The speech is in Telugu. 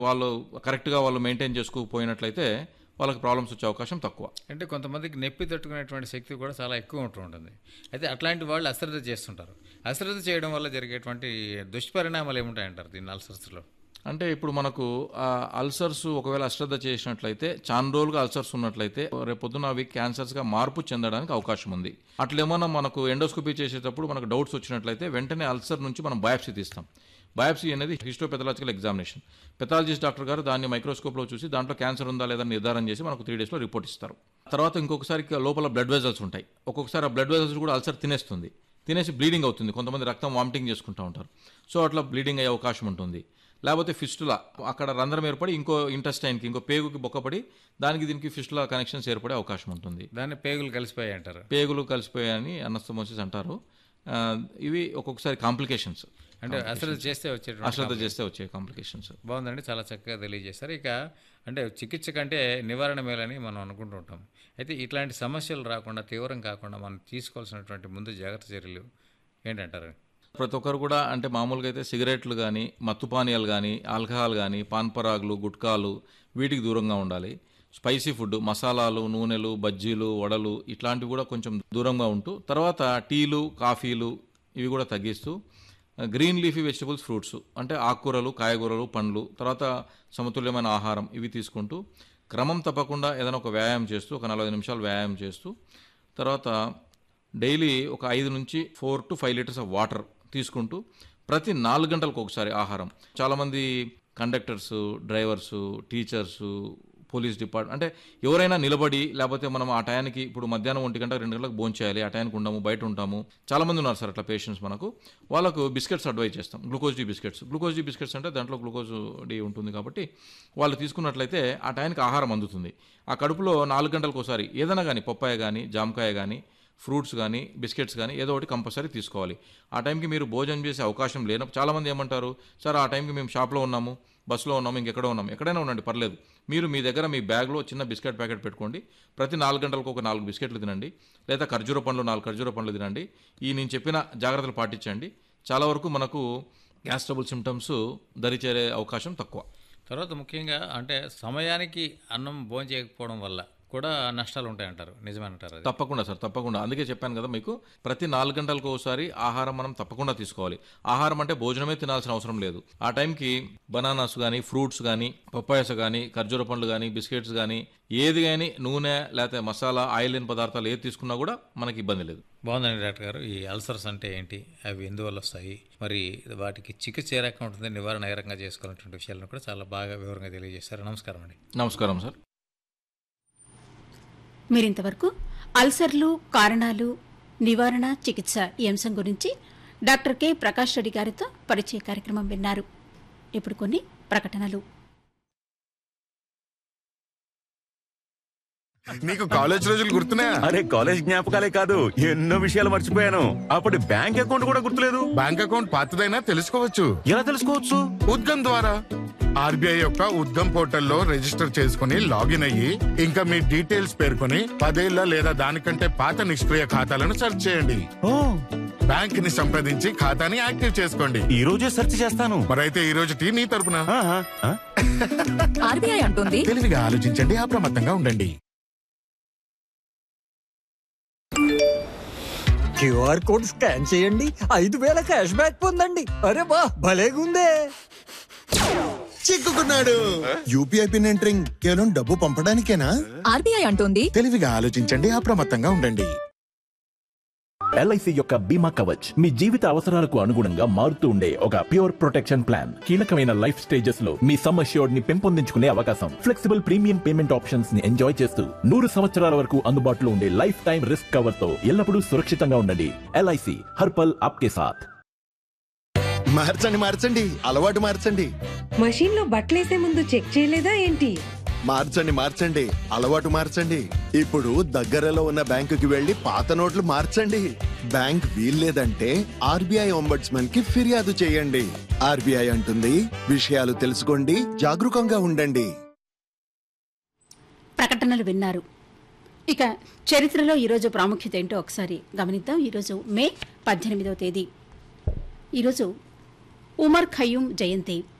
వాళ్ళు కరెక్ట్గా వాళ్ళు మెయింటైన్ చేసుకోకపోయినట్లయితే వాళ్ళకి ప్రాబ్లమ్స్ వచ్చే అవకాశం తక్కువ అంటే కొంతమందికి నొప్పి తట్టుకునేటువంటి శక్తి కూడా చాలా ఎక్కువ ఉంటూ ఉంటుంది అయితే అట్లాంటి వాళ్ళు అశ్రద్ధ చేస్తుంటారు అశ్రద్ధ చేయడం వల్ల జరిగేటువంటి దుష్పరిణామాలు ఏముంటాయంటారు దీని అల్సర్స్లో అంటే ఇప్పుడు మనకు ఆ అల్సర్స్ ఒకవేళ అశ్రద్ధ చేసినట్లయితే చాలా రోజులుగా అల్సర్స్ ఉన్నట్లయితే రేపొద్దున అవి క్యాన్సర్స్గా మార్పు చెందడానికి అవకాశం ఉంది అట్లేమన్నా మనకు ఎండోస్కోపీ చేసేటప్పుడు మనకు డౌట్స్ వచ్చినట్లయితే వెంటనే అల్సర్ నుంచి మనం బయాప్సీ తీస్తాం బయాప్సీ అనేది హిస్టోపెథలాజికల్ ఎగ్జామినేషన్ పెథాలజిస్ట్ డాక్టర్ గారు దాన్ని మైక్రోస్కోప్లో చూసి దాంట్లో క్యాన్సర్ ఉందా లేదా నిర్ధారణ చేసి మనకు త్రీ డేస్లో రిపోర్ట్ ఇస్తారు తర్వాత ఇంకొకసారి లోపల బ్లడ్ వెజల్స్ ఉంటాయి ఒక్కొక్కసారి ఆ బ్లడ్ వెజల్స్ కూడా అల్సర్ తినేస్తుంది తినేసి బ్లీడింగ్ అవుతుంది కొంతమంది రక్తం వామిటింగ్ చేసుకుంటూ ఉంటారు సో అట్లా బ్లీడింగ్ అయ్యే అవకాశం ఉంటుంది లేకపోతే ఫిస్టులా అక్కడ రంధ్రం ఏర్పడి ఇంకో ఇంటెస్టైన్కి ఇంకో పేగుకి బొక్కపడి దానికి దీనికి ఫిస్టులా కనెక్షన్స్ ఏర్పడే అవకాశం ఉంటుంది దాన్ని పేగులు కలిసిపోయాయి అంటారు పేగులు కలిసిపోయాయని అనస్తమోసిస్ అంటారు ఆ, ఇవి ఒక్కొక్కసారి కాంప్లికేషన్స్ అంటే అశ్రద్ధ చేస్తే వచ్చేటువంటి అశ్రద్ధ చేస్తే వచ్చే కాంప్లికేషన్స్ బాగుందండి చాలా చక్కగా తెలియజేస్తారు ఇక అంటే చికిత్స కంటే నివారణ మేలని మనం అనుకుంటూ ఉంటాం అయితే ఇట్లాంటి సమస్యలు రాకుండా తీవ్రం కాకుండా మనం తీసుకోవాల్సినటువంటి ముందు జాగ్రత్త చర్యలు ఏంటంటారు ప్రతి ఒక్కరు కూడా అంటే మామూలుగా అయితే సిగరెట్లు కానీ మత్తు పానీయాలు కానీ ఆల్కహాల్ కానీ పాన్పరాగులు గుట్కాలు వీటికి దూరంగా ఉండాలి స్పైసీ ఫుడ్ మసాలాలు నూనెలు బజ్జీలు వడలు ఇట్లాంటివి కూడా కొంచెం దూరంగా ఉంటూ తర్వాత టీలు కాఫీలు ఇవి కూడా తగ్గిస్తూ గ్రీన్ లీఫీ వెజిటబుల్స్ ఫ్రూట్స్ అంటే ఆకుకూరలు కాయగూరలు పండ్లు తర్వాత సమతుల్యమైన ఆహారం ఇవి తీసుకుంటూ క్రమం తప్పకుండా ఏదైనా ఒక వ్యాయామం చేస్తూ ఒక నలభై నిమిషాలు వ్యాయామం చేస్తూ తర్వాత డైలీ ఒక ఐదు నుంచి four to five litres of water తీసుకుంటూ ప్రతి నాలుగు గంటలకు ఒకసారి ఆహారం చాలామంది conductors drivers teachers police department అంటే ఎవరైనా నిలబడి లేకపోతే మనం ఆ టయానికి ఇప్పుడు మధ్యాహ్నం ఒంటి గంట రెండు గంటలకు భోజనం చేయాలి ఆ టయానికి ఉండము బయట ఉంటాము చాలామంది ఉన్నారు సార్ అట్లా పేషెంట్స్ మనకు వాళ్ళకు బిస్కెట్స్ అడ్వైజ్ చేస్తాం glucose D biscuits glucose D biscuits అంటే దాంట్లో గ్లూకోజ్ డి ఉంటుంది కాబట్టి వాళ్ళు తీసుకున్నట్లయితే ఆ టయానికి ఆహారం అందుతుంది ఆ కడుపులో నాలుగు గంటలకు ఒకసారి ఏదైనా కానీ పప్పాయ కానీ జామకాయ కానీ ఫ్రూట్స్ కానీ బిస్కెట్స్ కానీ ఏదో ఒకటి కంపల్సరీ తీసుకోవాలి ఆ టైంకి మీరు భోజనం చేసే అవకాశం లేనప్పుడు చాలామంది ఏమంటారు సార్ ఆ టైంకి మేము షాప్లో ఉన్నాము బస్సులో ఉన్నాము ఇంకెక్కడో ఉన్నాము ఎక్కడైనా ఉండండి పర్లేదు మీరు మీ దగ్గర మీ బ్యాగ్లో చిన్న బిస్కెట్ ప్యాకెట్ పెట్టుకోండి ప్రతి నాలుగు గంటలకు ఒక నాలుగు బిస్కెట్లు తినండి లేదా ఖర్జూర పండ్లు నాలుగు ఖర్జూర పండ్లు తినండి ఈ నేను చెప్పిన జాగ్రత్తలు పాటించండి చాలా వరకు మనకు గ్యాస్ ట్రబుల్ సిమ్టమ్స్ దరిచేరే అవకాశం తక్కువ తర్వాత ముఖ్యంగా అంటే సమయానికి అన్నం భోజనం చేయకపోవడం వల్ల కూడా నష్టాలు ఉంటాయంటారు నిజమేనంటారు అది తప్పకుండా సార్ తప్పకుండా అందుకే చెప్పాను కదా మీకు ప్రతి నాలుగు గంటలకు ఒకసారి ఆహారం మనం తప్పకుండా తీసుకోవాలి ఆహారం అంటే భోజనమే తినాల్సిన అవసరం లేదు ఆ టైంకి బనానాస్ కానీ ఫ్రూట్స్ కానీ పప్పాయస కానీ ఖర్జూర పండ్లు కానీ బిస్కెట్స్ కానీ ఏది కానీ నూనె లేకపోతే మసాలా ఆయిల్ లేని పదార్థాలు ఏది తీసుకున్నా కూడా మనకి ఇబ్బంది లేదు బాగుందండి డాక్టర్ గారు ఈ అల్సర్స్ అంటే ఏంటి అవి ఎందువల్ల వస్తాయి మరి వాటికి చికిత్స ఏ రకంగా ఉంటుంది నివారణ ఏ రకంగా చేసుకోవాలన్నటువంటి విషయాలను కూడా చాలా బాగా వివరంగా తెలియజేశారు నమస్కారం అండి నమస్కారం సార్ మీరింతవరకు అల్సర్లు కారణాలు నివారణ చికిత్స ఈ అంశం గురించి డాక్టర్ కె ప్రకాష్ రెడ్డి గారితో పరిచయ కార్యక్రమం విన్నారు ఇప్పుడు కొన్ని ప్రకటనలు నీకు కాలేజ్ రోజులు గుర్తున్నాయా అరే కాలేజ్ జ్ఞాపకాలే కాదు ఎన్నో విషయాలు మర్చిపోయాను అప్పటి బ్యాంక్ అకౌంట్ కూడా గుర్తులేదు బ్యాంక్ అకౌంట్ పాతదైనా తెలుసుకోవచ్చు ఎలా తెలుసుకోవచ్చు ఉద్గమ్ ద్వారా ఆర్బీఐ యొక్క ఉద్గమ్ పోర్టల్లో రిజిస్టర్ చేసుకుని లాగిన్ అయ్యి ఇంకా మీ డీటెయిల్స్ పేర్కొని పదేళ్ల లేదా దానికంటే పాత నిష్క్రియ ఖాతాలను సెర్చ్ చేయండి ఓ బ్యాంక్ ని సంప్రదించి ఖాతాని యాక్టివ్ చేసుకోండి ఈ రోజే సెర్చ్ చేస్తాను మరైతే ఈ రోజు టీ నీ తరపున ఆహా, ఆ? ఆర్బీఐ అంటుంది తెలివిగా ఆలోచించండి అప్రమత్తంగా ఉండండి క్యూఆర్ కోడ్ స్కాన్ చేయండి ఐదు వేల క్యాష్ బ్యాక్ పొందండి అరే వా భలేగుందే చిక్కుకున్నాడు యూపీఐ పిన్ ఎంటరింగ్ కేవలం డబ్బు పంపడానికేనా ఆర్బీఐ అంటుంది తెలివిగా ఆలోచించండి అప్రమత్తంగా ఉండండి ఎల్ఐసి యొక్క బీమా కవచ్ మీ జీవిత అవసరాలకు అనుగుణంగా మారుతూ ఉండే ఒక ప్యూర్ ప్రొటెక్షన్ ప్లాన్ కీలకమైన లైఫ్ స్టేజెస్ లో మీ సమ్ అష్యూర్డ్ ని పెంపొందించుకునే అవకాశం ఫ్లెక్సిబుల్ ప్రీమియం పేమెంట్ ఆప్షన్స్ ని ఎంజాయ్ చేస్తూ నూరు సంవత్సరాల వరకు అందుబాటులో ఉండే లైఫ్ టైం రిస్క్ కవర్ తో ఎల్లప్పుడూ సురక్షితంగా ఉండండి ఎల్ఐసి హర్పల్ ఆప్కే సాథ్ మార్చండి మార్చండి అలవాటు మార్చండి మషీన్ లో బట్టలేసే ముందు చెక్ చేయలేదా ఏంటి మార్చండి మార్చండి అలవాటు మార్చండి ఇప్పుడు దగ్గరలో ఉన్న బ్యాంకుకి వెళ్లి పాత నోట్లు మార్చండి బ్యాంక్ వీల్లేదంటే ఆర్బీఐ ఒంబడ్స్మన్ కి ఫిర్యాదు చేయండి ఆర్బీఐ అంటుంది విషయాలు తెలుసుకోండి జాగరూకంగా ఉండండి ప్రకటనలు విన్నారు ఇక చరిత్రలో ఈరోజు ప్రాముఖ్యత ఏంటో ఒకసారి గమనిద్దాం ఈరోజు మే పద్దెనిమిదవ తేదీ ఈరోజు ఉమర్ ఖయ్యూమ్ జయంతి